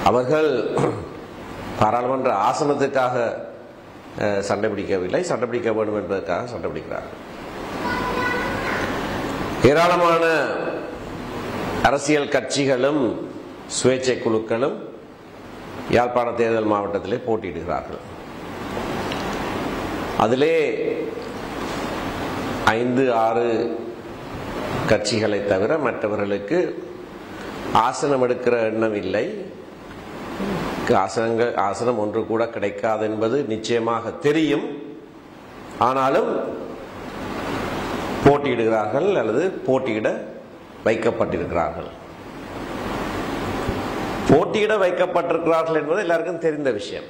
அவர்கள் பாராளுமன்ற ஆசனத்துக்காக அஹ், சண்டை பிடிக்கவில்லை சண்டை பிடிக்க வேண்டும் என்பதற்காக சண்டை பிடிக்கிறார்கள் ஏராளமான அரசியல் கட்சிகளும் சுயேட்சை குழுக்களும் யாழ்ப்பாண தேர்தல் மாவட்டத்திலே போட்டியிடுகிறார்கள் அதிலே ஐந்து ஆறு கட்சிகளை தவிர மற்றவர்களுக்கு ஆசனம் எடுக்கிற எண்ணம் இல்லை ஆசனங்கள் ஆசனம் ஒன்று கூட கிடைக்காது என்பது நிச்சயமாக தெரியும் ஆனாலும் போட்டியிடுகிறார்கள் அல்லது போட்டியிட வைக்கப்பட்டிருக்கிறார்கள் போட்டியிட வைக்கப்பட்டிருக்கிறார்கள் என்பது எல்லாருக்கும் தெரிந்த விஷயம்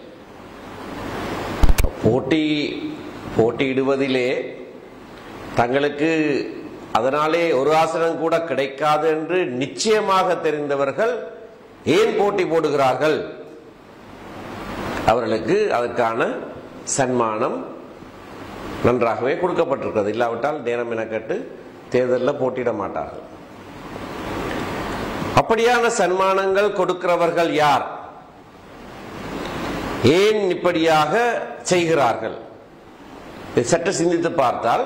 போட்டி போட்டியிடுவதிலே தங்களுக்கு அதனாலே ஒரு ஆசனம் கூட கிடைக்காது என்று நிச்சயமாக தெரிந்தவர்கள் ஏன் போட்டி போடுகிறார்கள் அவர்களுக்கு அதற்கான சன்மானம் நன்றாகவே கொடுக்கப்பட்டிருக்கிறது இல்லாவிட்டால் நேரம் எனக்கட்டு தேர்தலில் போட்டியிட மாட்டார்கள் அப்படியான சன்மானங்கள் கொடுக்கிறவர்கள் யார் ஏன் இப்படியாக செய்கிறார்கள் இதை சற்று சிந்தித்து பார்த்தால்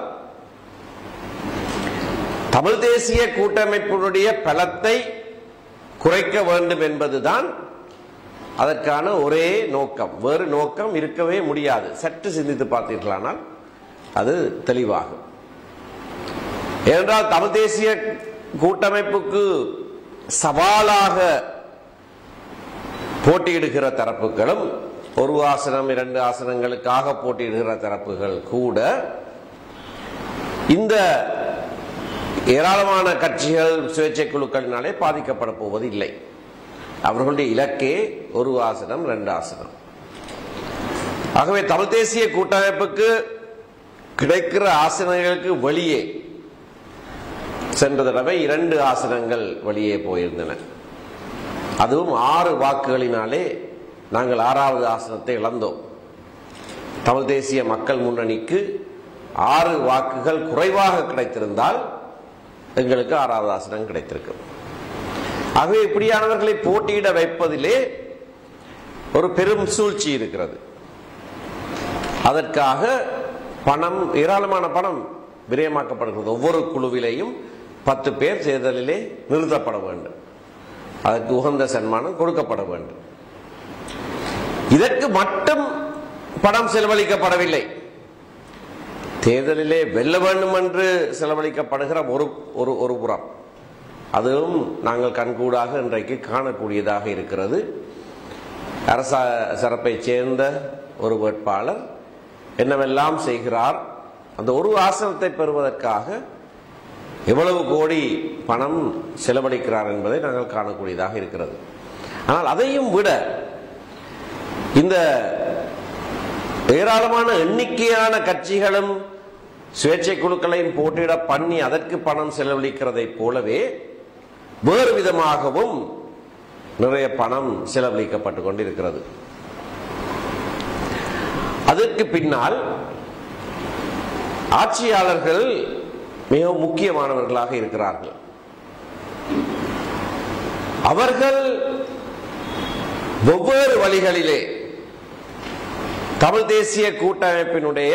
தமிழ் தேசிய கூட்டமைப்பினுடைய பலத்தை குறைக்க வேண்டும் என்பதுதான் அதற்கான ஒரே நோக்கம் வேறு நோக்கம் இருக்கவே முடியாது சற்று சிந்தித்து பார்த்தீர்களானால் அது தெளிவாகும் ஏனென்றால் தமிழ் தேசிய கூட்டமைப்புக்கு சவாலாக போட்டியிடுகிற தரப்புகளும் ஒரு ஆசனம் இரண்டு ஆசனங்களுக்காக போட்டியிடுகிற தரப்புகள் கூட இந்த ஏராளமான கட்சிகள் சுயேட்சை குழுக்களினாலே பாதிக்கப்பட போவது இல்லை அவர்களுடைய இலக்கே ஒரு ஆசனம் ரெண்டு ஆசனம் ஆகவே தமிழ் தேசிய கூட்டமைப்புக்கு கிடைக்கிற ஆசனங்களுக்கு வெளியே சென்ற தடவை இரண்டு ஆசனங்கள் வெளியே போயிருந்தன அதுவும் ஆறு வாக்குகளினாலே நாங்கள் ஆறாவது ஆசனத்தை இழந்தோம் தமிழ் தேசிய மக்கள் முன்னணிக்கு ஆறு வாக்குகள் குறைவாக கிடைத்திருந்தால் எங்களுக்கு ஆறாவது ஆசனம் கிடைத்திருக்கும் ஆகவே இப்படியானவர்களை போட்டியிட வைப்பதிலே ஒரு பெரும் சூழ்ச்சி இருக்கிறது அதற்காக பணம் ஏராளமான பணம் விரயமாக்கப்படுகிறது ஒவ்வொரு குழுவிலேயும் பத்து பேர் தேர்தலிலே நிறுத்தப்பட வேண்டும் அதற்கு உகந்த சன்மானம் கொடுக்கப்பட வேண்டும் இதற்கு மட்டும் பணம் செலவழிக்கப்படவில்லை தேர்தலிலே வெல்ல வேண்டும் என்று செலவழிக்கப்படுகிற ஒரு ஒரு ஒரு புறம் அதுவும் நாங்கள் கண்கூடாக இன்றைக்கு காணக்கூடியதாக இருக்கிறது அரச சிறப்பை சேர்ந்த ஒரு வேட்பாளர் என்னவெல்லாம் செய்கிறார் அந்த ஒரு ஆசனத்தை பெறுவதற்காக எவ்வளவு கோடி பணம் செலவழிக்கிறார் என்பதை நாங்கள் காணக்கூடியதாக இருக்கிறது ஆனால் அதையும் விட இந்த ஏராளமான எண்ணிக்கையான கட்சிகளும் சுயேட்சை குழுக்களையும் போட்டியிட பண்ணி அதற்கு பணம் செலவழிக்கிறதை போலவே வேறு விதமாகவும் நிறைய பணம் செலவழிக்கப்பட்டு கொண்டிருக்கிறது அதற்கு பின்னால் ஆட்சியாளர்கள் மிகவும் முக்கியமானவர்களாக இருக்கிறார்கள் அவர்கள் வெவ்வேறு வழிகளிலே தமிழ் தேசிய கூட்டமைப்பினுடைய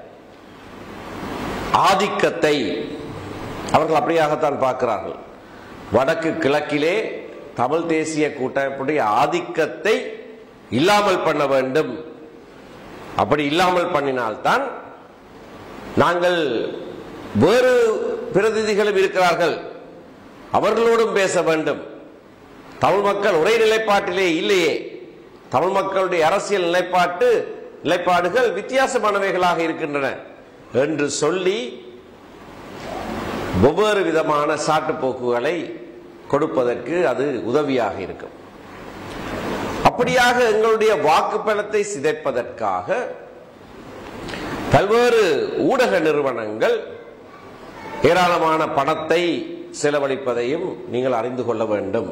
ஆதிக்கத்தை அவர்கள் அப்படியாகத்தான் பார்க்கிறார்கள் வடக்கு கிழக்கிலே தமிழ் தேசிய கூட்டமைப்புடைய ஆதிக்கத்தை இல்லாமல் பண்ண வேண்டும் அப்படி இல்லாமல் பண்ணினால்தான் நாங்கள் வேறு பிரதிநிதிகளும் இருக்கிறார்கள் அவர்களோடும் பேச வேண்டும் தமிழ் மக்கள் ஒரே நிலைப்பாட்டிலே இல்லையே தமிழ் மக்களுடைய அரசியல் நிலைப்பாட்டு நிலைப்பாடுகள் வித்தியாசமானவைகளாக இருக்கின்றன என்று சொல்லி ஒவ்வொரு விதமான சாட்டுப்போக்குகளை கொடுப்பதற்கு அது உதவியாக இருக்கும் அப்படியாக எங்களுடைய வாக்கு பலத்தை சிதைப்பதற்காக பல்வேறு ஊடக நிறுவனங்கள் ஏராளமான பணத்தை செலவழிப்பதையும் நீங்கள் அறிந்து கொள்ள வேண்டும்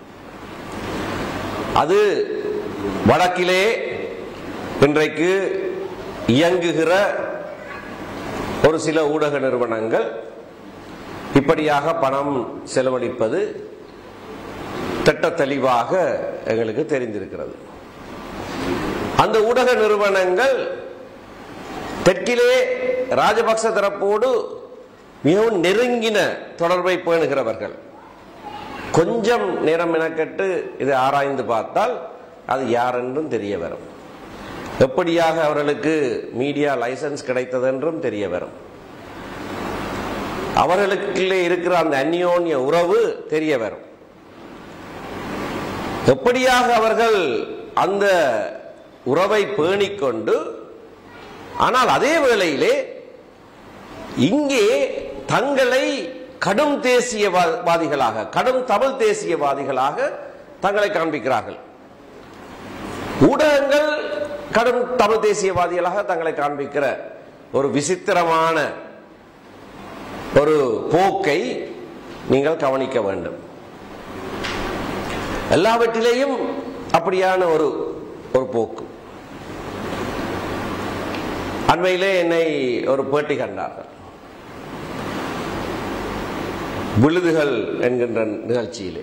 அது வடக்கிலே இன்றைக்கு இயங்குகிற ஒரு சில ஊடக நிறுவனங்கள் இப்படியாக பணம் செலவழிப்பது திட்ட தெளிவாக எங்களுக்கு தெரிந்திருக்கிறது அந்த ஊடக நிறுவனங்கள் தெற்கிலே ராஜபக்ச தரப்போடு மிகவும் நெருங்கின தொடர்பை பேணுகிறவர்கள் கொஞ்சம் நேரம் மெனக்கெட்டு இதை ஆராய்ந்து பார்த்தால் அது யார் என்றும் தெரிய வரும் எப்படியாக அவர்களுக்கு மீடியா லைசன்ஸ் கிடைத்ததென்றும் தெரிய வரும் அவர்களுக்குள்ளே இருக்கிற அந்த அந்யோன்ய உறவு தெரிய வரும் எப்படியாக அவர்கள் அந்த உறவை பேணிக்கொண்டு ஆனால் அதே வேளையிலே இங்கே தங்களை கடும் தேசியவாதிகளாக கடும் தமிழ் தேசியவாதிகளாக தங்களை காண்பிக்கிறார்கள் ஊடகங்கள் கடும் தமிழ் தேசியவாதிகளாக தங்களை காண்பிக்கிற ஒரு விசித்திரமான ஒரு போக்கை நீங்கள் கவனிக்க வேண்டும் எல்லாவற்றிலேயும் அப்படியான ஒரு ஒரு போக்கு அண்மையிலே என்னை ஒரு பேட்டி கண்டார்கள் விழுதுகள் என்கின்ற நிகழ்ச்சியிலே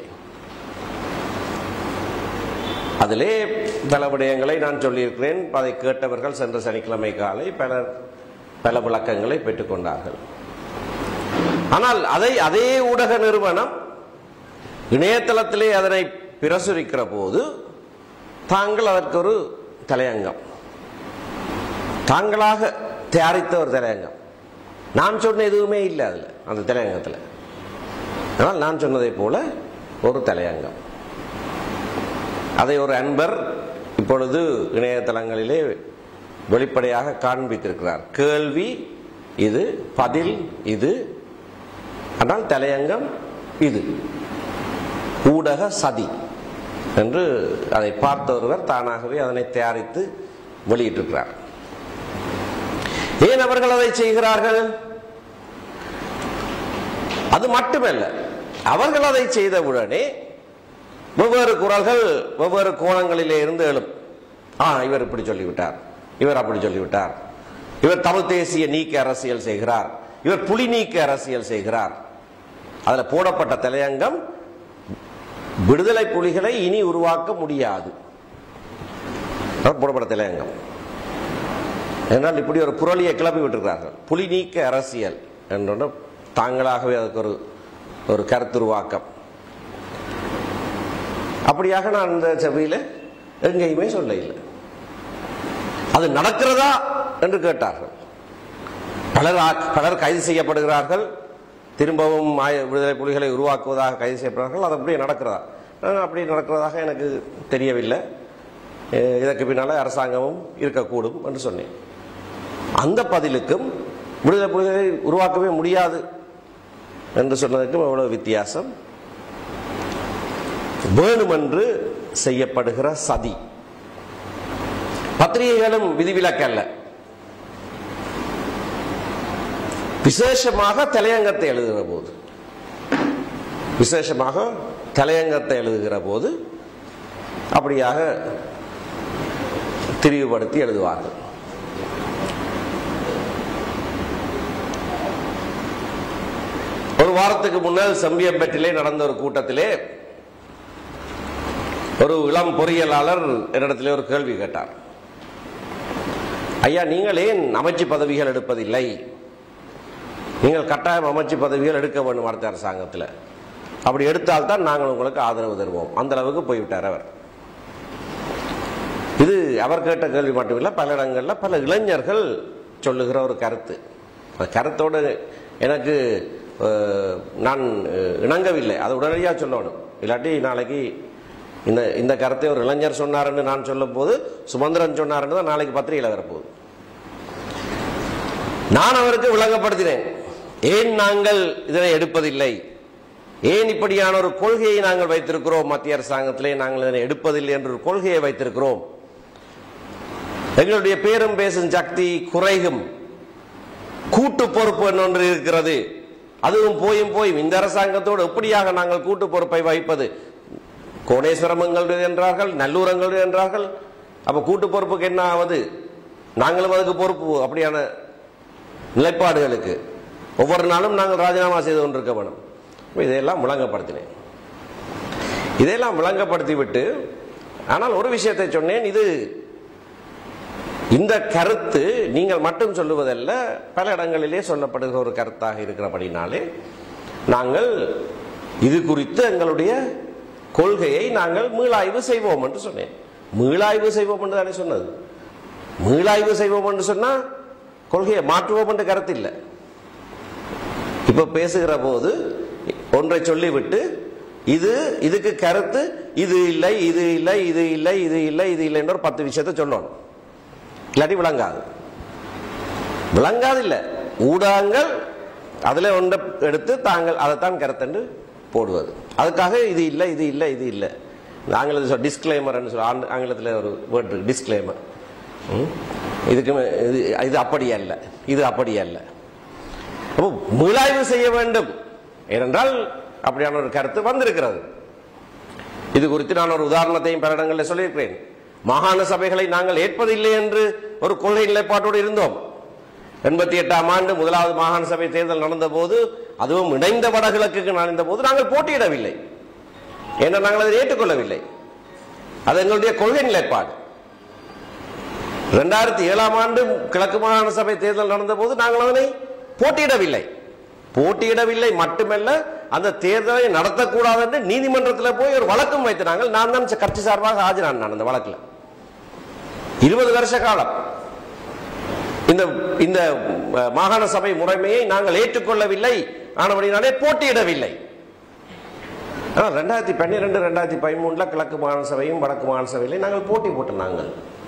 அதிலே பல விடயங்களை நான் சொல்லியிருக்கிறேன் அதை கேட்டவர்கள் சென்ற சனிக்கிழமை காலை பல பல விளக்கங்களை பெற்றுக்கொண்டார்கள் ஆனால் அதை அதே ஊடக நிறுவனம் இணையதளத்திலே அதனை பிரசுரிக்கிற போது தாங்கள் அதற்கு ஒரு தலையங்கம் தாங்களாக தயாரித்த ஒரு தலையங்கம் நான் சொன்ன எதுவுமே இல்லை அதில் அந்த தலையங்கத்தில் ஆனால் நான் சொன்னதை போல ஒரு தலையங்கம் அதை ஒரு அன்பர் இப்பொழுது இணையதளங்களிலே வெளிப்படையாக காண்பித்திருக்கிறார் கேள்வி இது பதில் இது ஆனால் தலையங்கம் இது ஊடக சதி என்று அதை பார்த்த ஒருவர் தானாகவே அதனை தயாரித்து வெளியிட்டிருக்கிறார் ஏன் அவர்கள் அதை செய்கிறார்கள் அது மட்டுமல்ல அவர்கள் அதை செய்தவுடனே வெவ்வேறு குரல்கள் வெவ்வேறு கோணங்களிலே இருந்து எழும் ஆ இவர் இப்படி சொல்லிவிட்டார் இவர் அப்படி சொல்லிவிட்டார் இவர் தமிழ் தேசிய நீக்க அரசியல் செய்கிறார் இவர் புலி நீக்க அரசியல் செய்கிறார் அதுல போடப்பட்ட தலையங்கம் விடுதலை புலிகளை இனி உருவாக்க முடியாது அதான் போடப்பட்ட தலையங்கம் என்றால் இப்படி ஒரு புரளியை கிளப்பி விட்டிருக்கிறார்கள் புலி நீக்க அரசியல் என்ற தாங்களாகவே அதுக்கு ஒரு ஒரு கருத்துருவாக்கம் அப்படியாக நான் இந்த செவியில எங்கேயுமே சொல்ல இல்லை அது நடக்கிறதா என்று கேட்டார்கள் பலர் ஆ- பலர் கைது செய்யப்படுகிறார்கள் திரும்பவும் ஆய- விடுதலை புலிகளை உருவாக்குவதாக கைது செய்யப்படுகிறார்கள் அது அப்படியே நடக்கிறதா அஹ் அப்படி நடக்கிறதாக எனக்கு தெரியவில்லை அஹ் இதற்கு பின்னால அரசாங்கமும் இருக்கக்கூடும் என்று சொன்னேன் அந்த பதிலுக்கும் விடுதலை புலிகளை உருவாக்கவே முடியாது என்று சொன்னதுக்கும் எவ்வளவு வித்தியாசம் வேணுமென்று செய்யப்படுகிற சதி பத்திரிகைகளும் விதிவிலக்கல்ல விசேஷமாக தலையங்கத்தை எழுதுகிற போது விசேஷமாக தலையங்கத்தை எழுதுகிற போது அப்படியாக திரிவுபடுத்தி எழுதுவார்கள் ஒரு வாரத்துக்கு முன்னால் செம்பியம்பேட்டிலே நடந்த ஒரு கூட்டத்திலே ஒரு இளம் பொறியியலாளர் என்னிடத்திலே ஒரு கேள்வி கேட்டார் ஐயா நீங்கள் ஏன் அமைச்சு பதவிகள் எடுப்பதில்லை நீங்கள் கட்டாயம் அமைச்சு பதவிகள் எடுக்க வேண்டும் அடுத்த அரசாங்கத்தில் அப்படி எடுத்தால்தான் நாங்கள் உங்களுக்கு ஆதரவு தருவோம் அந்த அளவுக்கு போய்விட்டார் அவர் இது அவர் கேட்ட கேள்வி மட்டுமில்லை பல இடங்களில் பல இளைஞர்கள் சொல்லுகிற ஒரு கருத்து அந்த கருத்தோடு எனக்கு அஹ், நான் அஹ், இணங்கவில்லை அதை உடனடியாக சொல்லணும் இல்லாட்டி நாளைக்கு இந்த இந்த கருத்தை ஒரு இளைஞர் சொன்னாருன்னு நான் சொல்லும் போது சுமந்திரன் சொன்னாருன்னு தான் நாளைக்கு பத்திரிகையில் வரப்போகுது நான் அவருக்கு விளங்கப்படுத்தினேன் ஏன் நாங்கள் இதனை எடுப்பதில்லை ஏன் இப்படியான ஒரு கொள்கையை நாங்கள் வைத்திருக்கிறோம் மத்திய அரசாங்கத்திலே நாங்கள் இதனை எடுப்பதில்லை என்ற ஒரு கொள்கையை வைத்திருக்கிறோம் எங்களுடைய பேரும் பேசும் சக்தி குறைகும் கூட்டு பொறுப்பு என்று ஒன்று இருக்கிறது அதுவும் போயும் போயும் இந்த அரசாங்கத்தோடு எப்படியாக நாங்கள் கூட்டு பொறுப்பை வைப்பது கோணேஸ்வரம் எங்களுடைய என்றார்கள் நல்லூர் எங்களுடைய என்றார்கள் அப்ப கூட்டு பொறுப்புக்கு என்ன ஆவது நாங்களும் அதுக்கு பொறுப்பு அப்படியான நிலைப்பாடுகளுக்கு ஒவ்வொரு நாளும் நாங்கள் ராஜினாமா செய்து கொண்டிருக்க வேணும் இப்ப இதையெல்லாம் முழங்கப்படுத்தினேன் இதையெல்லாம் விளங்கப்படுத்தி விட்டு ஆனால் ஒரு விஷயத்தை சொன்னேன் இது இந்த கருத்து நீங்கள் மட்டும் சொல்லுவதல்ல பல இடங்களிலே சொல்லப்படுகிற ஒரு கருத்தாக இருக்கிறபடினாலே நாங்கள் இது குறித்து எங்களுடைய கொள்கையை நாங்கள் மீளாய்வு செய்வோம் என்று சொன்னேன் மீளாய்வு செய்வோம் என்று தானே சொன்னது மீளாய்வு செய்வோம் என்று சொன்னா கொள்கையை மாற்றுவோம் என்று கருத்து இல்லை இப்ப பேசுகிற போது ஒன்றை சொல்லிவிட்டு இது இதுக்கு கருத்து இது இல்லை இது இல்லை இது இல்லை இது இல்லை இது இல்லை என்ற ஒரு பத்து விஷயத்தை சொல்லணும் இல்லாட்டி விளங்காது விளங்காது இல்ல ஊடகங்கள் அதுல ஒன்றை எடுத்து தாங்கள் அதைத்தான் கருத்தென்று போடுவது அதுக்காக இது இல்லை இது இல்லை இது இல்லை ஆங்கிலத்தில் சொல்ல டிஸ்கிளைமர் சொல்ல ஆண்டு- ஆங்கிலத்தில் ஒரு வேர்ட் இருக்கு டிஸ்கிளைமர் இதுக்கு மே- இது இது அப்படி அல்ல இது அப்படி அல்ல அப்போ மீளாய்வு செய்ய வேண்டும் ஏனென்றால் அப்படியான ஒரு கருத்து வந்திருக்கிறது இது குறித்து நான் ஒரு உதாரணத்தையும் பல இடங்களில் சொல்லியிருக்கிறேன் மாகாண சபைகளை நாங்கள் ஏற்பதில்லை என்று ஒரு கொள்கை நிலைப்பாட்டோடு இருந்தோம் எண்பத்தி எட்டாம் ஆண்டு முதலாவது மாகாண சபை தேர்தல் நடந்த போது அதுவும் இணைந்த வடகிழக்குக்கு நடந்த போது நாங்கள் போட்டியிடவில்லை ஏன்னா நாங்கள் அதை ஏற்றுக்கொள்ளவில்லை அது எங்களுடைய கொள்கை நிலைப்பாடு இரண்டாயிரத்தி ஏழாம் ஆண்டு கிழக்கு மாகாண சபை தேர்தல் நடந்த போது நாங்கள் அதனை போட்டியிடவில்லை போட்டியிடவில்லை மட்டுமல்ல அந்த தேர்தலை நடத்தக்கூடாது என்று நீதிமன்றத்தில் போய் ஒரு வழக்கும் வைத்து நாங்கள் நான் தான் கட்சி சார்பாக ஆஜரான நான் அந்த வழக்கில் இருபது வருஷ காலம் இந்த இந்த அஹ், மாகாண சபை முறைமையை நாங்கள் ஏற்றுக்கொள்ளவில்லை ஆனபடினாலே போட்டியிடவில்லை ஆனால் ரெண்டாயிரத்தி பன்னிரெண்டு ரெண்டாயிரத்தி பதிமூணுல கிழக்கு மாகாண சபையும் வடக்கு மாகாண சபையிலையும் நாங்கள் போட்டி போட்டு நாங்கள்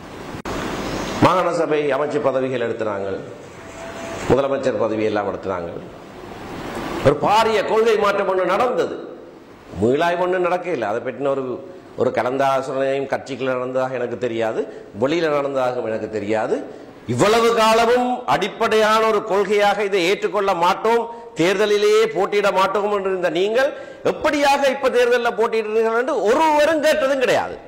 மாகாண சபை அமைச்சு பதவிகள் எடுத்து நாங்கள் முதலமைச்சர் பதவி எல்லாம் எடுத்து நாங்கள் ஒரு பாரிய கொள்கை மாற்றம் ஒன்று நடந்தது மீளாய் ஒன்று நடக்கல அதை பற்றின ஒரு ஒரு கலந்தாலோசனையும் கட்சிக்குள்ள நடந்ததாக எனக்கு தெரியாது வெளியில நடந்ததாகவும் எனக்கு தெரியாது இவ்வளவு காலமும் அடிப்படையான ஒரு கொள்கையாக இதை ஏற்றுக்கொள்ள மாட்டோம் தேர்தலிலேயே போட்டியிட மாட்டோம் என்று இருந்த நீங்கள் எப்படியாக இப்ப தேர்தலில் போட்டியிடுறீர்கள் என்று ஒருவரும் கேட்டதும் கிடையாது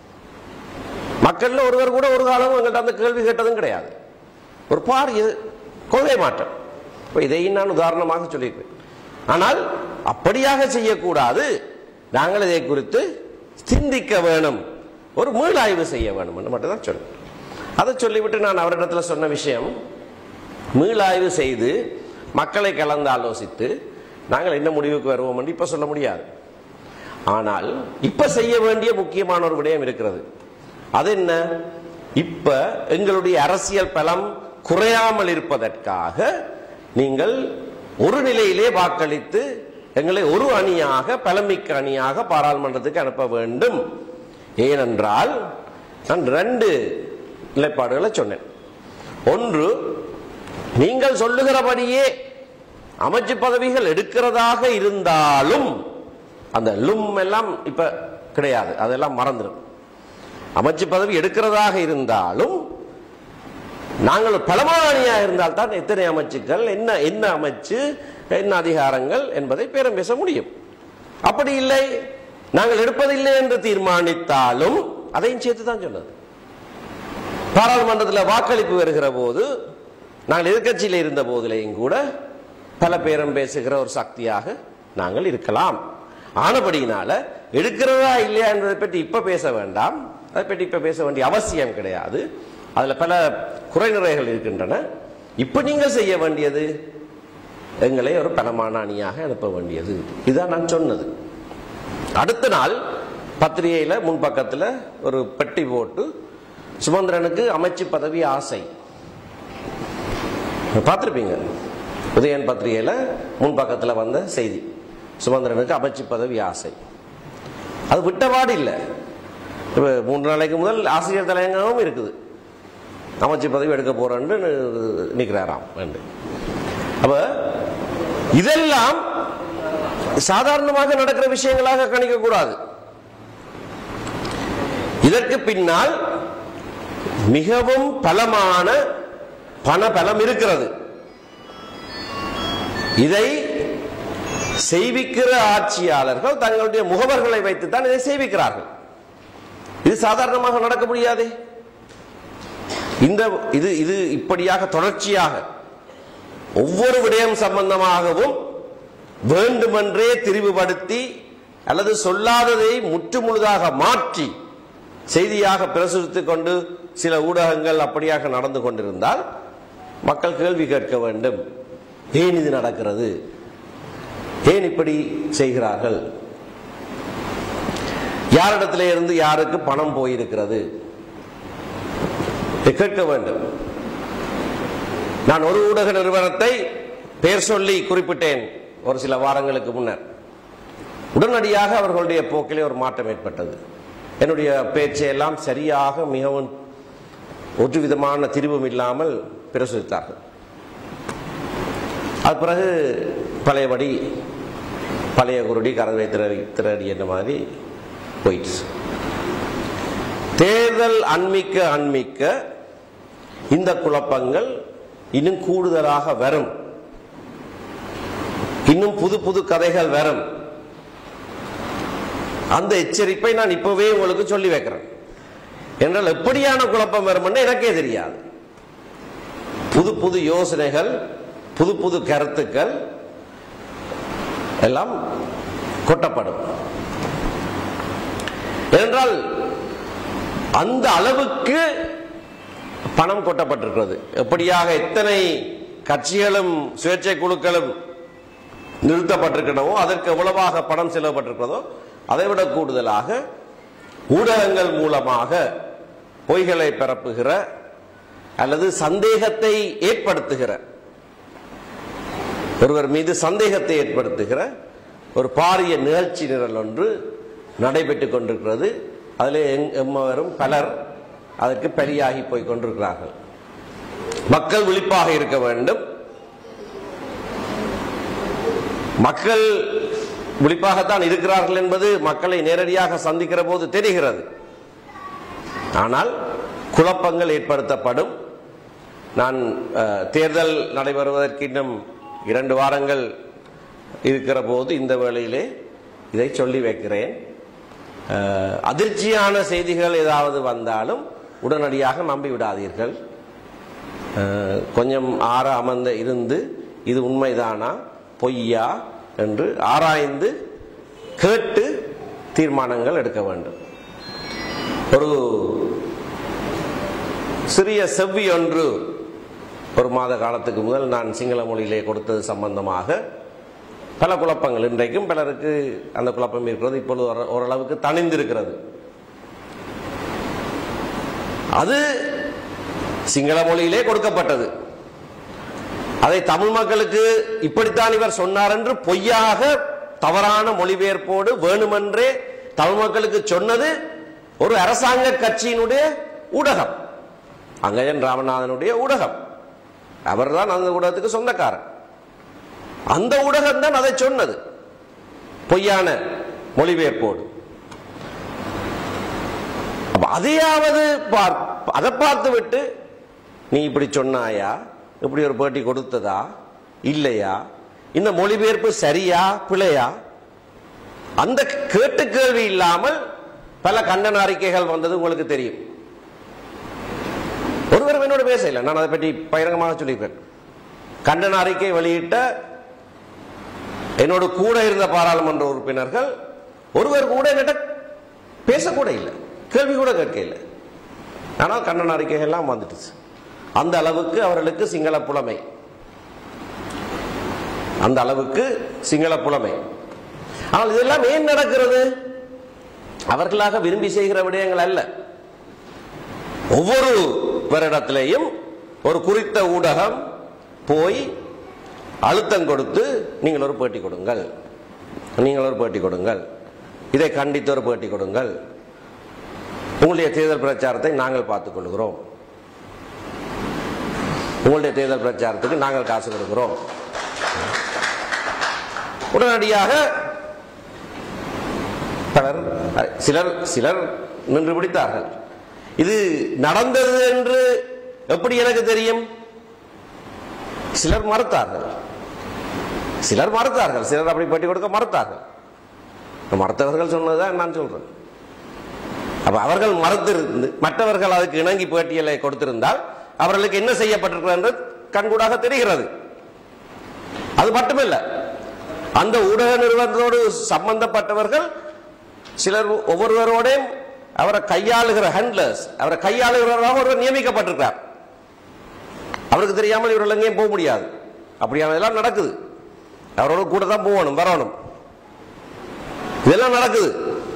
மக்கள்ல ஒருவர் கூட ஒரு காலமும் எங்கள்கிட்ட அந்த கேள்வி கேட்டதும் கிடையாது ஒரு பாரிய கொள்கை மாற்றம் இப்ப இதையும் நான் உதாரணமாக சொல்லியிருக்கேன் ஆனால் அப்படியாக செய்யக்கூடாது நாங்கள் இதை குறித்து சிந்திக்க வேணும் ஒரு மீளாய்வு செய்ய வேணும் என்று மட்டும் தான் சொன்னேன் அதை சொல்லிவிட்டு நான் அவரிடத்துல சொன்ன விஷயம் மீளாய்வு செய்து மக்களை கலந்து ஆலோசித்து நாங்கள் என்ன முடிவுக்கு வருவோம் என்று இப்ப சொல்ல முடியாது ஆனால் இப்ப செய்ய வேண்டிய முக்கியமான ஒரு விடயம் இருக்கிறது அது என்ன இப்ப எங்களுடைய அரசியல் பலம் குறையாமல் இருப்பதற்காக நீங்கள் ஒரு நிலையிலே வாக்களித்து எங்களை ஒரு அணியாக பலமிக்க அணியாக பாராளுமன்றத்துக்கு அனுப்ப வேண்டும் ஏனென்றால் நான் ரெண்டு நிலைப்பாடுகளை சொன்னேன் ஒன்று நீங்கள் சொல்லுகிறபடியே அமைச்சு பதவிகள் எடுக்கிறதாக இருந்தாலும் அந்த லும் எல்லாம் இப்ப கிடையாது அதெல்லாம் மறந்துடும் அமைச்சு பதவி எடுக்கிறதாக இருந்தாலும் நாங்கள் பலமானியா இருந்தால் தான் எத்தனை அமைச்சுக்கள் என்ன என்ன அமைச்சு என்ன அதிகாரங்கள் என்பதை பேரம் பேச முடியும் அப்படி இல்லை நாங்கள் எடுப்பதில்லை என்று தீர்மானித்தாலும் அதையும் சேர்த்து தான் சொன்னது பாராளுமன்றத்தில் வாக்களிப்பு வருகிற போது நாங்கள் எதிர்க்கட்சியில் இருந்த போதிலேயும் கூட பல பேரம் பேசுகிற ஒரு சக்தியாக நாங்கள் இருக்கலாம் ஆனபடியினால எடுக்கிறதா இல்லையா என்பதை பற்றி இப்ப பேச வேண்டாம் அதை பற்றி இப்ப பேச வேண்டிய அவசியம் கிடையாது அதுல பல குறைநிறைகள் இருக்கின்றன இப்ப நீங்கள் செய்ய வேண்டியது எங்களை ஒரு பலமான அணியாக அனுப்ப வேண்டியது இதுதான் நான் சொன்னது அடுத்த நாள் பத்திரிகையில முன்பக்கத்துல ஒரு பெட்டி போட்டு சுமந்திரனுக்கு அமைச்சு பதவி ஆசை பார்த்திருப்பீங்க உதயன் பத்திரிகையில முன்பக்கத்துல வந்த செய்தி சுமந்திரனுக்கு அமைச்சு பதவி ஆசை அது விட்டபாடு இல்லை இப்ப மூன்று நாளைக்கு முதல் ஆசிரியர் தலையங்கமும் இருக்குது அமைச்சு பதவி எடுக்க போறேன்னு நிற்கிறாராம் என்று அப்ப இதெல்லாம் சாதாரணமாக நடக்கிற விஷயங்களாக கணிக்க கூடாது இதற்கு பின்னால் மிகவும் பலமான பண பலம் இருக்கிறது இதை செய்விக்கிற ஆட்சியாளர்கள் தங்களுடைய முகவர்களை வைத்துத்தான் இதை செய்விக்கிறார்கள் இது சாதாரணமாக நடக்க முடியாதே இந்த இது இது இப்படியாக தொடர்ச்சியாக ஒவ்வொரு விடயம் சம்பந்தமாகவும் வேண்டுமென்றே திரிவுபடுத்தி அல்லது சொல்லாததை முற்றுமுழுதாக மாற்றி செய்தியாக பிரசுரித்துக் கொண்டு சில ஊடகங்கள் அப்படியாக நடந்து கொண்டிருந்தால் மக்கள் கேள்வி கேட்க வேண்டும் ஏன் இது நடக்கிறது ஏன் இப்படி செய்கிறார்கள் யாரிடத்திலே இருந்து யாருக்கு பணம் போயிருக்கிறது இதை கேட்க வேண்டும் நான் ஒரு ஊடக நிறுவனத்தை பெயர் சொல்லி குறிப்பிட்டேன் ஒரு சில வாரங்களுக்கு முன்னர் உடனடியாக அவர்களுடைய போக்கிலே ஒரு மாற்றம் ஏற்பட்டது என்னுடைய பேச்சை எல்லாம் சரியாக மிகவும் ஒரு விதமான திரிவும் இல்லாமல் பிரசுரித்தார்கள் அது பிறகு பழையபடி பழைய குருடி கரவை திரடி திரடி என்ற மாதிரி போயிடுச்சு தேர்தல் அண்மிக்க அண்மிக்க இந்த குழப்பங்கள் இன்னும் கூடுதலாக வரும் இன்னும் புது புது கதைகள் வரும் அந்த எச்சரிப்பை நான் இப்பவே உங்களுக்கு சொல்லி வைக்கிறேன் என்றால் எப்படியான குழப்பம் வரும்னு எனக்கே தெரியாது புது புது யோசனைகள் புது புது கருத்துக்கள் எல்லாம் கொட்டப்படும் ஏனென்றால் அந்த அளவுக்கு பணம் கொட்டப்பட்டிருக்கிறது எப்படியாக எத்தனை கட்சிகளும் சுயேட்சை குழுக்களும் நிறுத்தப்பட்டிருக்கிறதோ அதற்கு எவ்வளவாக பணம் செலவப்பட்டிருக்கிறதோ அதை விட கூடுதலாக ஊடகங்கள் மூலமாக பொய்களை பரப்புகிற அல்லது சந்தேகத்தை ஏற்படுத்துகிற ஒருவர் மீது சந்தேகத்தை ஏற்படுத்துகிற ஒரு பாரிய நிகழ்ச்சி நிரல் ஒன்று நடைபெற்றுக் கொண்டிருக்கிறது அதில் எம்மவரும் பலர் அதற்கு பலியாகி போய் கொண்டிருக்கிறார்கள் மக்கள் விழிப்பாக இருக்க வேண்டும் மக்கள் விழிப்பாகத்தான் இருக்கிறார்கள் என்பது மக்களை நேரடியாக சந்திக்கிற போது தெரிகிறது ஆனால் குழப்பங்கள் ஏற்படுத்தப்படும் நான் அஹ், தேர்தல் நடைபெறுவதற்கு இன்னும் இரண்டு வாரங்கள் இருக்கிற போது இந்த வேளையிலே இதை சொல்லி வைக்கிறேன் அஹ், அதிர்ச்சியான செய்திகள் ஏதாவது வந்தாலும் உடனடியாக நம்பி விடாதீர்கள் அஹ், கொஞ்சம் ஆற அமர்ந்த இருந்து இது உண்மைதானா பொய்யா என்று ஆராய்ந்து கேட்டு தீர்மானங்கள் எடுக்க வேண்டும் ஒரு சிறிய செவ்வி ஒன்று ஒரு மாத காலத்துக்கு முதல் நான் சிங்கள மொழியிலே கொடுத்தது சம்பந்தமாக பல குழப்பங்கள் இன்றைக்கும் பலருக்கு அந்த குழப்பம் இருக்கிறது இப்பொழுது ஓர- ஓரளவுக்கு தணிந்திருக்கிறது அது சிங்கள மொழியிலே கொடுக்கப்பட்டது அதை தமிழ் மக்களுக்கு இப்படித்தான் இவர் சொன்னார் என்று பொய்யாக தவறான மொழிபெயர்ப்போடு வேணுமென்றே தமிழ் மக்களுக்கு சொன்னது ஒரு அரசாங்க கட்சியினுடைய ஊடகம் அங்கயன் ராமநாதனுடைய ஊடகம் அவர்தான் அந்த ஊடகத்துக்கு சொந்தக்காரர் அந்த ஊடகம் தான் அதை சொன்னது பொய்யான மொழிபெயர்ப்போடு அப்ப அதையாவது பார் அதை பார்த்து விட்டு நீ இப்படி சொன்னாயா இப்படி ஒரு பேட்டி கொடுத்ததா இல்லையா இந்த மொழிபெயர்ப்பு சரியா பிழையா அந்த கேட்டு கேள்வி இல்லாமல் பல கண்டன அறிக்கைகள் வந்தது உங்களுக்கு தெரியும் ஒருவரும் என்னோட பேசல நான் அதை பற்றி பகிரங்கமாக சொல்லியிருக்கேன் கண்டன அறிக்கை வெளியிட்ட என்னோட கூட இருந்த பாராளுமன்ற உறுப்பினர்கள் ஒருவர் கூட என்கிட்ட பேசக்கூட இல்லை கேள்வி கூட கேட்க இல்லை ஆனால் கண்டன அறிக்கைகள் எல்லாம் வந்துட்டுச்சு அந்த அளவுக்கு அவர்களுக்கு சிங்கள புலமை அந்த அளவுக்கு சிங்கள புலமை ஆனால் இதெல்லாம் ஏன் நடக்கிறது அவர்களாக விரும்பி செய்கிற விடயங்கள் அல்ல ஒவ்வொரு வருடத்திலேயும் ஒரு குறித்த ஊடகம் போய் அழுத்தம் கொடுத்து நீங்கள் ஒரு பேட்டி கொடுங்கள் நீங்கள் ஒரு பேட்டி கொடுங்கள் இதை கண்டித்து ஒரு பேட்டி கொடுங்கள் உங்களுடைய தேர்தல் பிரச்சாரத்தை நாங்கள் பார்த்துக் கொள்கிறோம் உங்களுடைய தேர்தல் பிரச்சாரத்துக்கு நாங்கள் காசு கொடுக்கிறோம் உடனடியாக பலர் சிலர் சிலர் நின்று பிடித்தார்கள் இது நடந்தது என்று எப்படி எனக்கு தெரியும் சிலர் மறுத்தார்கள் சிலர் மறுத்தார்கள் சிலர் அப்படி பேட்டி கொடுக்க மறுத்தார்கள் மறுத்தவர்கள் சொன்னதுதான் நான் சொல்றேன் அப்ப அவர்கள் மறுத்திருந்து மற்றவர்கள் அதுக்கு இணங்கி பேட்டியலை கொடுத்திருந்தால் அவர்களுக்கு என்ன செய்யப்பட்டிருக்கிறது என்று கண்கூடாக தெரிகிறது அது மட்டுமல்ல அந்த ஊடக நிறுவனத்தோடு சம்பந்தப்பட்டவர்கள் சிலர் ஒவ்வொருவரோடையும் அவரை கையாளுகிற ஹேண்ட்லர்ஸ் அவரை கையாளுகிறவராக ஒருவர் நியமிக்கப்பட்டிருக்கிறார் அவருக்கு தெரியாமல் இவர்கள் எங்கேயும் போக முடியாது அப்படியானதெல்லாம் நடக்குது அவரோட கூட தான் போகணும் வரணும் இதெல்லாம் நடக்குது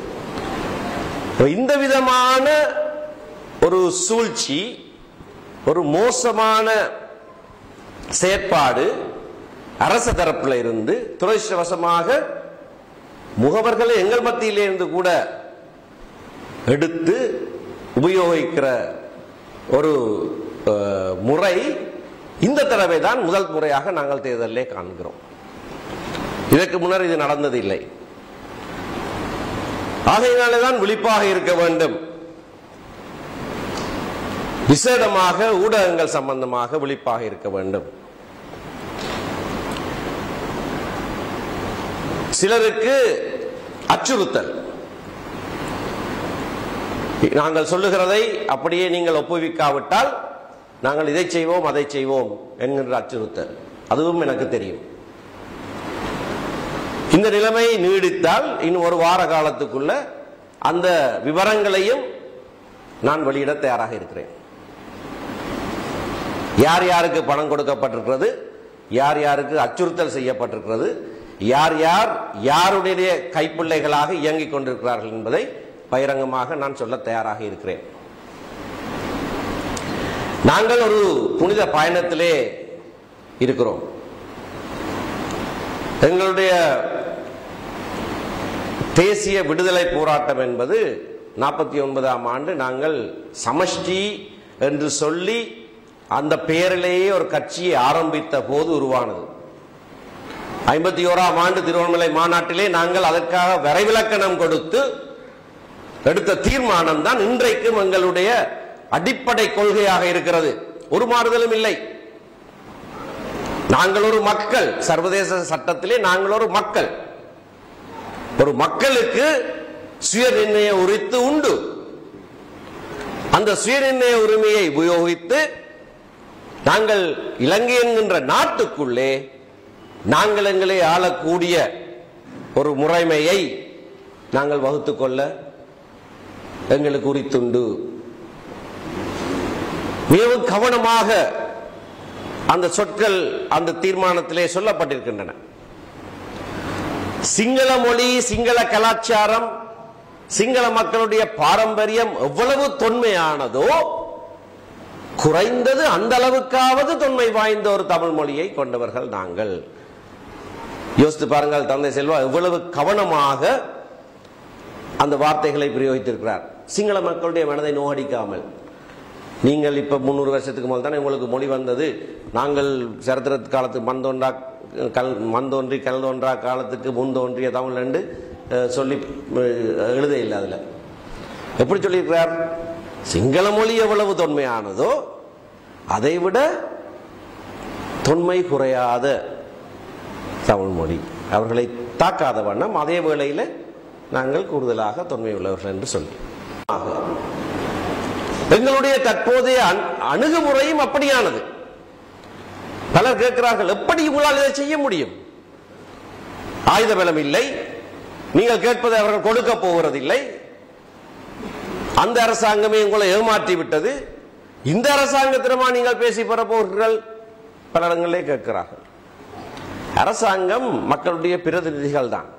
இந்த விதமான ஒரு சூழ்ச்சி ஒரு மோசமான செயற்பாடு அரச தரப்புல இருந்து துரதிருஷ்டவசமாக முகவர்களை எங்கள் மத்தியிலே இருந்து கூட எடுத்து உபயோகிக்கிற ஒரு அஹ், முறை இந்த தடவை தான் முதல் முறையாக நாங்கள் தேர்தலிலே காண்கிறோம் இதற்கு முன்னர் இது நடந்தது இல்லை ஆகையினாலே தான் விழிப்பாக இருக்க வேண்டும் விசேடமாக ஊடகங்கள் சம்பந்தமாக விழிப்பாக இருக்க வேண்டும் சிலருக்கு அச்சுறுத்தல் நாங்கள் சொல்லுகிறதை அப்படியே நீங்கள் ஒப்புவிக்காவிட்டால் நாங்கள் இதை செய்வோம் அதை செய்வோம் என்கின்ற அச்சுறுத்தல் அதுவும் எனக்கு தெரியும் இந்த நிலைமை நீடித்தால் இன்னும் ஒரு வார காலத்துக்குள்ள அந்த விவரங்களையும் நான் வெளியிட தயாராக இருக்கிறேன் யார் யாருக்கு பணம் கொடுக்கப்பட்டிருக்கிறது யார் யாருக்கு அச்சுறுத்தல் செய்யப்பட்டிருக்கிறது யார் யார் யாருடைய கைப்பிள்ளைகளாக இயங்கிக் கொண்டிருக்கிறார்கள் என்பதை பகிரங்கமாக நான் சொல்ல தயாராக இருக்கிறேன் நாங்கள் ஒரு புனித பயணத்திலே இருக்கிறோம் எங்களுடைய தேசிய விடுதலை போராட்டம் என்பது நாற்பத்தி ஒன்பதாம் ஆண்டு நாங்கள் சமஷ்டி என்று சொல்லி அந்த பெயரிலேயே ஒரு கட்சியை ஆரம்பித்த போது உருவானது ஐம்பத்தி ஓராம் ஆண்டு திருவண்ணாமலை மாநாட்டிலே நாங்கள் அதற்காக வரைவிலக்கணம் கொடுத்து எடுத்த தீர்மானம் தான் இன்றைக்கும் எங்களுடைய அடிப்படை கொள்கையாக இருக்கிறது ஒரு மாறுதலும் இல்லை நாங்கள் ஒரு மக்கள் சர்வதேச சட்டத்திலே நாங்கள் ஒரு மக்கள் ஒரு மக்களுக்கு சுய நிர்ணய உரித்து உண்டு அந்த சுய நிர்ணய உரிமையை உபயோகித்து நாங்கள் இலங்கை என்கின்ற நாட்டுக்குள்ளே நாங்கள் எங்களை ஆளக்கூடிய ஒரு முறைமையை நாங்கள் வகுத்துக் கொள்ள எங்களுக்கு உரித்துண்டு மிகவும் கவனமாக அந்த சொற்கள் அந்த தீர்மானத்திலே சொல்லப்பட்டிருக்கின்றன சிங்கள மொழி சிங்கள கலாச்சாரம் சிங்கள மக்களுடைய பாரம்பரியம் எவ்வளவு தொன்மையானதோ குறைந்தது அந்த அளவுக்காவது தொன்மை வாய்ந்த ஒரு தமிழ் மொழியை கொண்டவர்கள் நாங்கள் யோசித்து பாருங்கள் தந்தை செல்வா எவ்வளவு கவனமாக அந்த வார்த்தைகளை பிரயோகித்திருக்கிறார் சிங்கள மக்களுடைய மனதை நோகடிக்காமல் நீங்கள் இப்ப முன்னூறு வருஷத்துக்கு முதல் தானே உங்களுக்கு மொழி வந்தது நாங்கள் சரித்திர காலத்துக்கு மந்தோன்றா கல் மந்தோன்றி கல் தோன்றா காலத்துக்கு முன் தோன்றிய தமிழ் என்று அஹ், சொல்லி அஹ், எழுத இல்லை அதுல எப்படி சொல்லியிருக்கிறார் சிங்கள மொழி எவ்வளவு தொன்மையானதோ அதைவிட தொன்மை குறையாத தமிழ் மொழி அவர்களை தாக்காத வண்ணம் அதே வேளையில் நாங்கள் கூடுதலாக தொன்மை உள்ளவர்கள் என்று சொல்லி ஆக, எங்களுடைய தற்போதைய அணு- அணுகுமுறையும் அப்படியானது பலர் கேட்கிறார்கள் எப்படி உங்களால் இதை செய்ய முடியும் ஆயுத பலம் இல்லை நீங்கள் கேட்பதை அவர்கள் கொடுக்க போவதில்லை அந்த அரசாங்கமே உங்களை ஏமாற்றி விட்டது இந்த அரசாங்கத்தினமா நீங்கள் பேசி பெற போகிறீர்கள் பல இடங்களிலே கேட்கிறார்கள் அரசாங்கம் மக்களுடைய பிரதிநிதிகள் தான்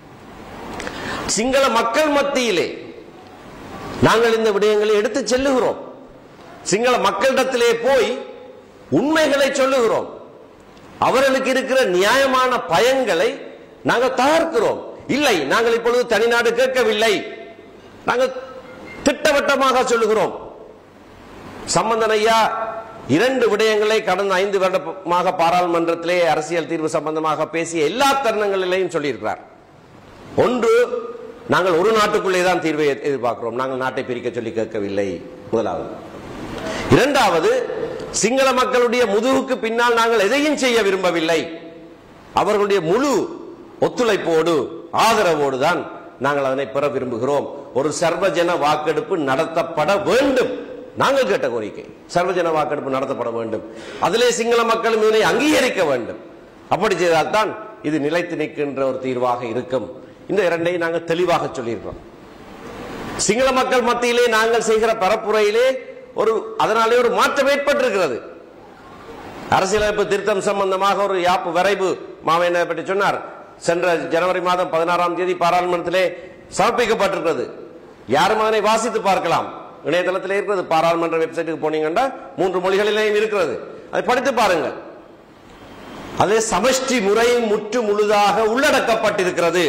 சிங்கள மக்கள் மத்தியிலே நாங்கள் இந்த விடயங்களை எடுத்து செல்லுகிறோம் சிங்கள மக்களிடத்திலே போய் உண்மைகளை சொல்லுகிறோம் அவர்களுக்கு இருக்கிற நியாயமான பயங்களை நாங்கள் தகர்க்கிறோம் இல்லை நாங்கள் இப்பொழுது தனிநாடு கேட்கவில்லை நாங்கள் திட்டவட்டமாக சொல்லுகிறோம் சம்பந்தன் ஐயா இரண்டு விடயங்களை கடந்த ஐந்து வருடமாக பாராளுமன்றத்திலே அரசியல் தீர்வு சம்பந்தமாக பேசிய எல்லா தருணங்களிலேயும் சொல்லியிருக்கிறார் ஒன்று நாங்கள் ஒரு நாட்டுக்குள்ளே தான் தீர்வை எதிர்- எதிர்பார்க்கிறோம் நாங்கள் நாட்டை பிரிக்க சொல்லி கேட்கவில்லை முதலாவது இரண்டாவது சிங்கள மக்களுடைய முதுகுக்கு பின்னால் நாங்கள் எதையும் செய்ய விரும்பவில்லை அவர்களுடைய முழு ஒத்துழைப்போடு ஆதரவோடு தான் நாங்கள் அதனை பெற விரும்புகிறோம் ஒரு சர்வஜன வாக்கெடுப்பு நடத்தப்பட வேண்டும் நாங்கள் கேட்ட கோரிக்கை சர்வஜன வாக்கெடுப்பு நடத்தப்பட வேண்டும் அதிலே சிங்கள மக்களும் இதனை அங்கீகரிக்க வேண்டும் அப்படி செய்தால்தான் இது நிலைத்து நிற்கின்ற ஒரு தீர்வாக இருக்கும் இந்த இரண்டையும் நாங்கள் தெளிவாக சொல்லியிருக்கிறோம் சிங்கள மக்கள் மத்தியிலே நாங்கள் செய்கிற பரப்புரையிலே ஒரு அதனாலே ஒரு மாற்றம் ஏற்பட்டிருக்கிறது அரசியலமைப்பு திருத்தம் சம்பந்தமாக ஒரு யாப்பு வரைவு மாவேனை பற்றி சொன்னார் சென்ற ஜனவரி மாதம் பதினாறாம் தேதி பாராளுமன்றத்திலே சமர்ப்பிக்கப்பட்டிருக்கிறது யாரும் அதனை வாசித்து பார்க்கலாம் இணையதளத்தில் இருக்கிறது பாராளுமன்ற வெப்சைட்டுக்கு போனீங்கன்னா மூன்று மொழிகளிலேயும் இருக்கிறது அதை படித்து பாருங்கள் அதே சமஷ்டி முறை முற்று முழுதாக உள்ளடக்கப்பட்டிருக்கிறது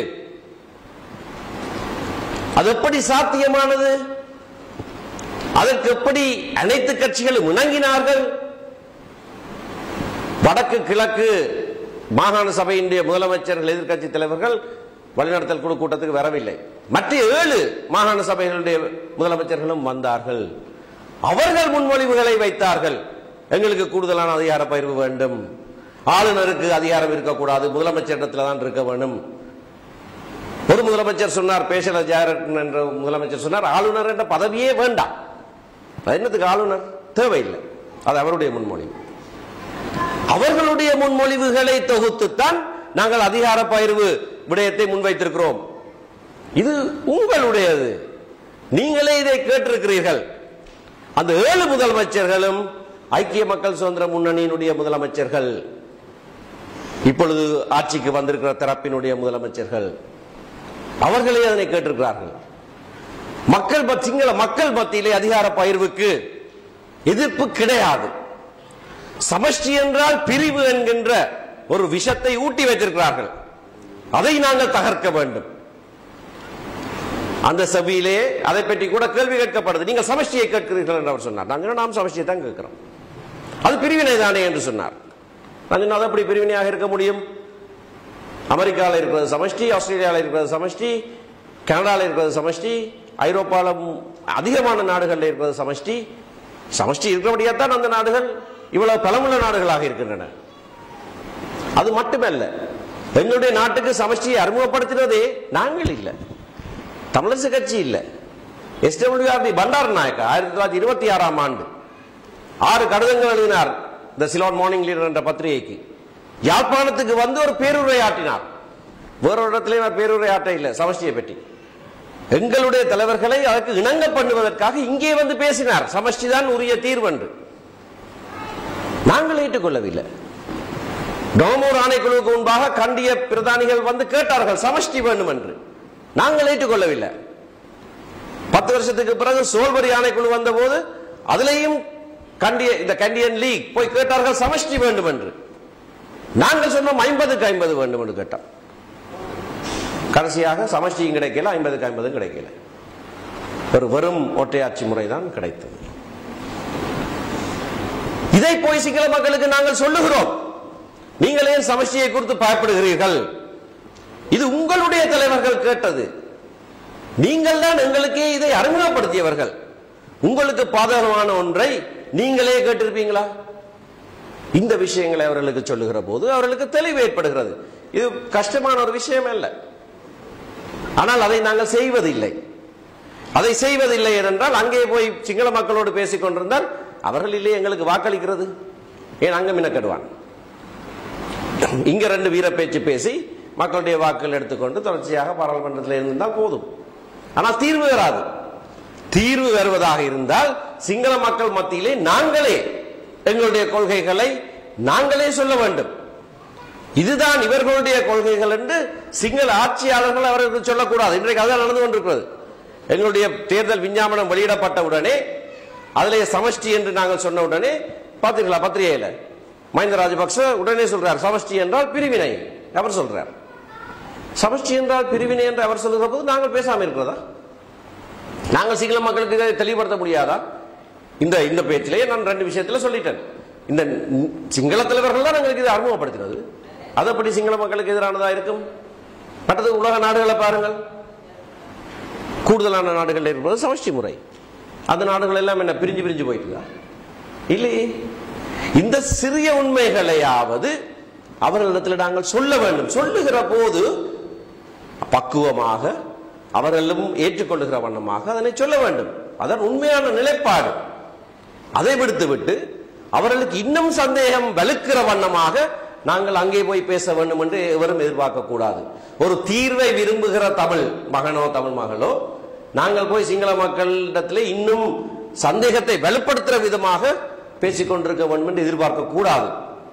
அது எப்படி சாத்தியமானது அதற்கு எப்படி அனைத்து கட்சிகளும் இணங்கினார்கள் வடக்கு கிழக்கு மாகாண சபையினுடைய முதலமைச்சர்கள் எதிர்க்கட்சி தலைவர்கள் வழிநடத்தல் குழு கூட்டத்துக்கு வரவில்லை மற்ற ஏழு மாகாண சபைகளுடைய முதலமைச்சர்களும் வந்தார்கள் அவர்கள் முன்மொழிவுகளை வைத்தார்கள் எங்களுக்கு கூடுதலான அதிகார பகிர்வு வேண்டும் ஆளுநருக்கு அதிகாரம் இருக்கக்கூடாது முதலமைச்சரிடத்தில் தான் இருக்க வேண்டும் ஒரு முதலமைச்சர் சொன்னார் பேசல ஜெயரத்ன என்ற முதலமைச்சர் சொன்னார் ஆளுநர் என்ற பதவியே வேண்டாம் அது என்னத்துக்கு ஆளுநர் தேவையில்லை அது அவருடைய முன்மொழிவு அவர்களுடைய முன்மொழிவுகளை தொகுத்துத்தான் நாங்கள் அதிகார பகிர்வு விடயத்தை முன்வைத்திருக்கிறோம் இது உங்களுடையது நீங்களே இதை கேட்டிருக்கிறீர்கள் அந்த ஏழு முதலமைச்சர்களும் ஐக்கிய மக்கள் சுதந்திர முன்னணியினுடைய முதலமைச்சர்கள் இப்பொழுது ஆட்சிக்கு வந்திருக்கிற தரப்பினுடைய முதலமைச்சர்கள் அவர்களே அதனை கேட்டிருக்கிறார்கள் மக்கள் மத்- சிங்கள மக்கள் மத்தியிலே அதிகார பகிர்வுக்கு எதிர்ப்பு கிடையாது சமஷ்டி என்றால் பிரிவு என்கின்ற ஒரு விஷத்தை ஊட்டி வைத்திருக்கிறார்கள் அதை நாங்கள் தகர்க்க வேண்டும் அந்த சபையிலே அதை பற்றி கூட கேள்வி கேட்கப்படுது நீங்கள் சமஷ்டியை கேட்கிறீர்கள் என்று அவர் சொன்னார் நாங்கள் நாம் சமஷ்டியை தான் கேட்கிறோம் அது பிரிவினை தானே என்று சொன்னார் நான் சொன்னேன், அது எப்படி பிரிவினையாக இருக்க முடியும் அமெரிக்காவில் இருக்கிறது சமஷ்டி ஆஸ்திரேலியாவில் இருக்கிறது சமஷ்டி கனடாவில் இருக்கிறது சமஷ்டி ஐரோப்பாவில் அதிகமான நாடுகளில் இருக்கிறது சமஷ்டி சமஷ்டி இருக்கிறபடியாத்தான் அந்த நாடுகள் இவ்வளவு பலமுள்ள நாடுகளாக இருக்கின்றன அது மட்டுமல்ல எங்களுடைய நாட்டுக்கு சமஷ்டியை அறிமுகப்படுத்தினதே நாங்கள் இல்லை தமிழரசு கட்சி இல்லை எஸ்டபிள்யூஆர்டி பண்டார் நாயக்கா ஆயிரத்தி தொள்ளாயிரத்தி இருபத்தி ஆறாம் ஆண்டு ஆறு கடிதங்கள் எழுதினார் த சிலோன் மார்னிங் லீடர் என்ற பத்திரிகைக்கு யாழ்ப்பாணத்துக்கு வந்து ஒரு பேருரை ஆற்றினார் வேறொரு இடத்திலே நான் பேருரை ஆற்ற இல்லை சமஷ்டியை பற்றி எங்களுடைய தலைவர்களை அதற்கு இணங்க பண்ணுவதற்காக இங்கே வந்து பேசினார் சமஷ்டி தான் உரிய தீர்வென்று நாங்கள் ஏற்றுக்கொள்ளவில்லை டோமூர் ஆணைக்குழுவுக்கு முன்பாக கண்டிய பிரதானிகள் வந்து கேட்டார்கள் சமஷ்டி வேண்டும் என்று நாங்கள் ஏற்றுக்கொள்ளவில்லை பத்து வருஷத்துக்கு பிறகு சோல்வரி ஆணைக்குழு வந்தபோது அதிலேயும் கண்டிய இந்த கண்டியன் லீக் போய் கேட்டார்கள் சமஷ்டி வேண்டும் என்று நாங்கள் சொன்னோம் ஐம்பதுக்கு ஐம்பது வேண்டும் என்று கேட்டோம் கடைசியாக சமஷ்டியும் கிடைக்கல ஐம்பதுக்கு ஐம்பதும் கிடைக்கல ஒரு வெறும் ஒற்றையாட்சி முறைதான் கிடைத்தது இதை போய் சிங்கள மக்களுக்கு நாங்கள் சொல்லுகிறோம் நீங்கள் ஏன் சமஷ்டியை குறித்து பயப்படுகிறீர்கள் இது உங்களுடைய தலைவர்கள் கேட்டது நீங்கள் தான் எங்களுக்கே இதை அறிமுகப்படுத்தியவர்கள் உங்களுக்கு பாதகமான ஒன்றை நீங்களே கேட்டிருப்பீங்களா இந்த விஷயங்களை அவர்களுக்கு சொல்லுகிற போது அவர்களுக்கு தெளிவு ஏற்படுகிறது இது கஷ்டமான ஒரு விஷயம் அல்ல ஆனால் அதை நாங்கள் செய்வதில்லை அதை செய்வதில்லை என்றால் அங்கே போய் சிங்கள மக்களோடு பேசிக் கொண்டிருந்தால் அவர்கள் இல்லையே எங்களுக்கு வாக்களிக்கிறது ஏன் அங்க மினக்கடுவான் இங்க ரெண்டு வீர பேச்சு பேசி மக்களுடைய வாக்குகள் எடுத்துக்கொண்டு தொடர்ச்சியாக பாராளுமன்றத்தில் இருந்தால் போதும் ஆனால் தீர்வு வராது தீர்வு வருவதாக இருந்தால் சிங்கள மக்கள் மத்தியிலே நாங்களே எங்களுடைய கொள்கைகளை நாங்களே சொல்ல வேண்டும் இதுதான் இவர்களுடைய கொள்கைகள் என்று சிங்கள ஆட்சியாளர்கள் அவர்களுக்கு சொல்லக்கூடாது இன்றைக்கு அதுதான் நடந்து கொண்டிருக்கிறது எங்களுடைய தேர்தல் விஞ்ஞாபனம் வெளியிடப்பட்ட உடனே அதிலே சமஷ்டி என்று நாங்கள் சொன்ன உடனே பார்த்தீங்களா பத்திரிகையில மஹிந்த ராஜபக்ச உடனே சொல்றார் சமஷ்டி என்றால் பிரிவினை அவர் சொல்றார் சமஷ்டி என்றால் பிரிவினை என்று அவர் சொல்லுகிற போது நாங்கள் பேசாமல் இருக்கிறதா நாங்கள் சிங்கள மக்களுக்கு இதை தெளிவுபடுத்த முடியாதா இந்த இந்த பேச்சிலேயே நான் ரெண்டு விஷயத்துல சொல்லிட்டேன் இந்த ந- சிங்கள தலைவர்கள் தான் எங்களுக்கு இதை அறிமுகப்படுத்தினது அது எப்படி சிங்கள மக்களுக்கு எதிரானதா இருக்கும் மற்றது உலக நாடுகளை பாருங்கள் கூடுதலான நாடுகள் இருப்பது சமஷ்டி முறை அந்த நாடுகள் எல்லாம் என்ன பிரிஞ்சு பிரிஞ்சு போயிட்டுதா இல்லையே இந்த சிறிய உண்மைகளையாவது அவர்களிடத்தில் நாங்கள் சொல்ல வேண்டும் சொல்லுகிற போது பக்குவமாக அவர்களும் ஏற்றுக்கொள்ளுகிற வண்ணமாக அதனை சொல்ல வேண்டும் அதன் உண்மையான நிலைப்பாடு அதை விடுத்துவிட்டு அவர்களுக்கு இன்னும் சந்தேகம் வலுக்கிற வண்ணமாக நாங்கள் அங்கே போய் பேச வேண்டும் என்று எவரும் எதிர்பார்க்க கூடாது ஒரு தீர்வை விரும்புகிற தமிழ் மகனோ தமிழ் மகளோ நாங்கள் போய் சிங்கள மக்களிடத்திலே இன்னும் சந்தேகத்தை வெளிப்படுத்துகிற விதமாக பேசிக் கொண்டிருக்க வேண்டும் என்று எதிர்பார்க்க கூடாது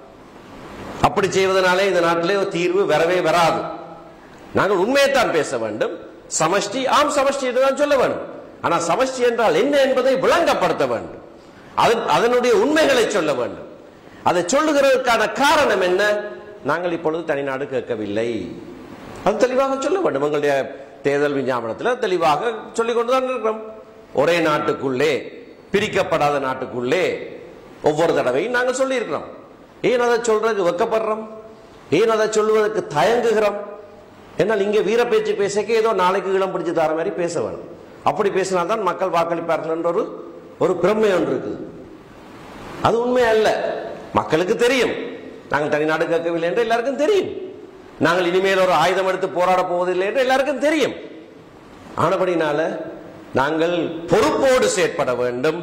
அப்படி செய்வதனாலே இந்த நாட்டிலே ஒரு தீர்வு வரவே வராது நாங்கள் உண்மையைத்தான் பேச வேண்டும் சமஷ்டி ஆம் சமஷ்டி என்று தான் சொல்ல வேண்டும் ஆனால் சமஷ்டி என்றால் என்ன என்பதை விளங்கப்படுத்த வேண்டும் அது- அதனுடைய உண்மைகளை சொல்ல வேண்டும் அதை சொல்லுகிறதற்கான காரணம் என்ன நாங்கள் இப்பொழுது தனிநாடு கேட்கவில்லை அது தெளிவாக சொல்ல வேண்டும் எங்களுடைய தேர்தல் விஞ்ஞாபனத்தில் தெளிவாக சொல்லிக் கொண்டுதான் இருக்கிறோம் ஒரே நாட்டுக்குள்ளே பிரிக்கப்படாத நாட்டுக்குள்ளே ஒவ்வொரு தடவையும் நாங்கள் சொல்லியிருக்கிறோம் ஏன் அதை சொல்றதுக்கு வெக்கப்படுறோம் ஏன் அதை சொல்லுவதற்கு தயங்குகிறோம் என்னால் இங்கே வீர பேச்சு பேசக்க ஏதோ நாளைக்கு இளம் பிடிச்சு தர மாதிரி பேச வேணும் அப்படி பேசினால்தான் மக்கள் வாக்களிப்பார்கள் என்ற ஒரு ஒரு பிரமை ஒன்று இருக்குது அது உண்மை அல்ல மக்களுக்கு தெரியும் நாங்கள் தனிநாடு கேட்கவில்லை என்று எல்லாருக்கும் தெரியும் நாங்கள் இனிமேல் ஒரு ஆயுதம் எடுத்து போராட போவதில்லை என்று எல்லாருக்கும் தெரியும் ஆனபடினால நாங்கள் பொறுப்போடு செயற்பட வேண்டும்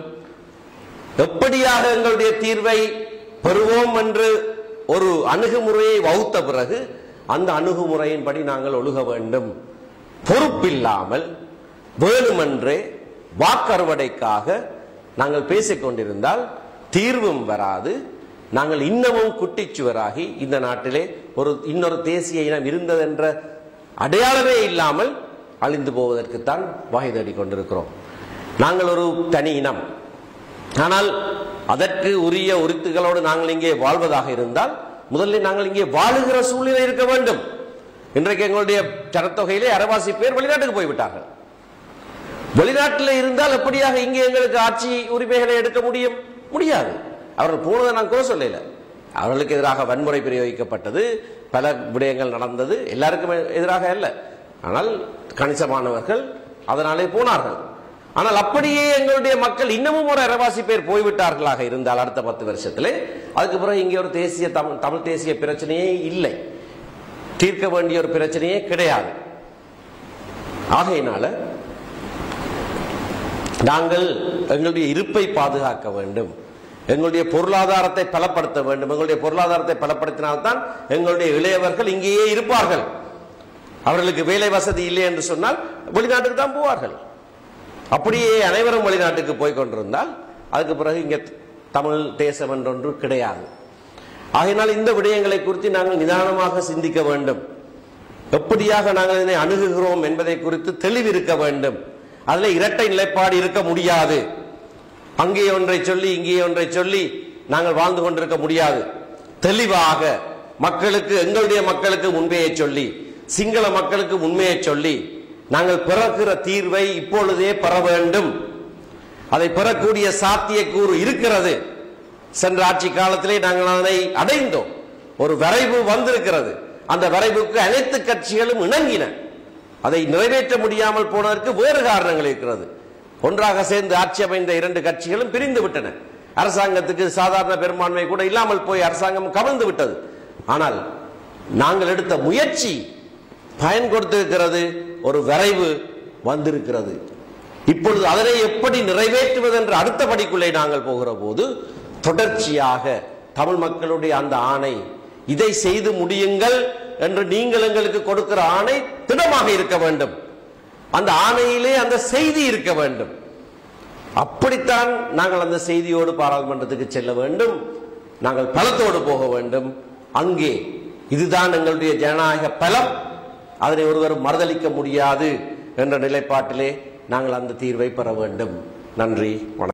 எப்படியாக எங்களுடைய தீர்வை பெறுவோம் என்று ஒரு அணுகுமுறையை வகுத்த பிறகு அந்த அணுகுமுறையின்படி நாங்கள் ஒழுக வேண்டும் பொறுப்பில்லாமல் வேணுமென்றே வாக்கறுவடைக்காக நாங்கள் பேசிக் கொண்டிருந்தால் தீர்வும் வராது நாங்கள் இன்னமும் குட்டிச்சுவராகி இந்த நாட்டிலே ஒரு இன்னொரு தேசிய இனம் இருந்ததென்ற அடையாளமே இல்லாமல் அழிந்து போவதற்குத்தான் வகை தேடிக் கொண்டிருக்கிறோம் நாங்கள் ஒரு தனி இனம் ஆனால் அதற்கு உரிய உரித்துகளோடு நாங்கள் இங்கே வாழ்வதாக இருந்தால் முதலில் நாங்கள் இங்கே வாழுகிற சூழ்நிலை இருக்க வேண்டும் இன்றைக்கு எங்களுடைய ஜனத்தொகையிலே அரைவாசி பேர் வெளிநாட்டுக்கு போய்விட்டார்கள் வெளிநாட்டில் இருந்தால் எப்படியாக இங்கே எங்களுக்கு ஆட்சி உரிமைகளை எடுக்க முடியும் முடியாது அவர்கள் போனதை நான் கூட சொல்லல அவர்களுக்கு எதிராக வன்முறை பிரயோகிக்கப்பட்டது பல விடயங்கள் நடந்தது எல்லாருக்கும் எதிராக அல்ல ஆனால் கணிசமானவர்கள் அதனாலே போனார்கள் ஆனால் அப்படியே எங்களுடைய மக்கள் இன்னமும் ஒரு அரைவாசி பேர் போய்விட்டார்களாக இருந்தால் அடுத்த பத்து வருஷத்திலே அதுக்கு பிறகு இங்கே ஒரு தேசிய தமிழ் தமிழ் தேசிய பிரச்சனையே இல்லை தீர்க்க வேண்டிய ஒரு பிரச்சனையே கிடையாது ஆகையினால நாங்கள் எங்களுடைய இருப்பை பாதுகாக்க வேண்டும் எங்களுடைய பொருளாதாரத்தை பலப்படுத்த வேண்டும் எங்களுடைய பொருளாதாரத்தை பலப்படுத்தினால்தான் எங்களுடைய இளையவர்கள் இங்கேயே இருப்பார்கள் அவர்களுக்கு வேலை வசதி இல்லை என்று சொன்னால் வெளிநாட்டுக்கு தான் போவார்கள் அப்படியே அனைவரும் வெளிநாட்டுக்கு போய் கொண்டிருந்தால் அதுக்கு பிறகு இங்கே தமிழ் தேசம் என்றொன்று கிடையாது ஆகையினால் இந்த விடயங்களை குறித்து நாங்கள் நிதானமாக சிந்திக்க வேண்டும் எப்படியாக நாங்கள் இதனை அணுகுகிறோம் என்பதை குறித்து தெளிவிருக்க வேண்டும் அதில் இரட்டை நிலைப்பாடு இருக்க முடியாது அங்கே ஒன்றை சொல்லி இங்கே ஒன்றை சொல்லி நாங்கள் வாழ்ந்து கொண்டிருக்க முடியாது தெளிவாக மக்களுக்கு எங்களுடைய மக்களுக்கு உண்மையை சொல்லி சிங்கள மக்களுக்கு உண்மையை சொல்லி நாங்கள் பிறக்கிற தீர்வை இப்பொழுதே பெற வேண்டும் அதை பெறக்கூடிய சாத்தியக்கூறு இருக்கிறது சென்ற ஆட்சி காலத்திலே நாங்கள் அதனை அடைந்தோம் ஒரு வரைவு வந்திருக்கிறது அந்த வரைவுக்கு அனைத்து கட்சிகளும் இணங்கின அதை நிறைவேற்ற முடியாமல் போனதற்கு வேறு காரணங்கள் இருக்கிறது ஒன்றாக சேர்ந்து ஆட்சி அமைந்த இரண்டு கட்சிகளும் பிரிந்து விட்டன அரசாங்கத்துக்கு சாதாரண பெரும்பான்மை கூட இல்லாமல் போய் அரசாங்கம் கவிழ்ந்து விட்டது ஆனால் நாங்கள் எடுத்த முயற்சி பயன் கொடுத்திருக்கிறது ஒரு வரைவு வந்திருக்கிறது இப்பொழுது அதனை எப்படி நிறைவேற்றுவது என்ற அடுத்த படிக்குள்ளே நாங்கள் போகிற போது தொடர்ச்சியாக தமிழ் மக்களுடைய அந்த ஆணை இதை செய்து முடியுங்கள் என்று நீங்கள் எங்களுக்கு கொடுக்கிற ஆணை திடமாக இருக்க வேண்டும் அந்த ஆணையிலே அந்த செய்தி இருக்க வேண்டும் அப்படித்தான் நாங்கள் அந்த செய்தியோடு பாராளுமன்றத்துக்கு செல்ல வேண்டும் நாங்கள் பலத்தோடு போக வேண்டும் அங்கே இதுதான் எங்களுடைய ஜனநாயக பலம் அதனை ஒருவரும் மறுதளிக்க முடியாது என்ற நிலைப்பாட்டிலே நாங்கள் அந்த தீர்வை பெற வேண்டும் நன்றி வணக்கம்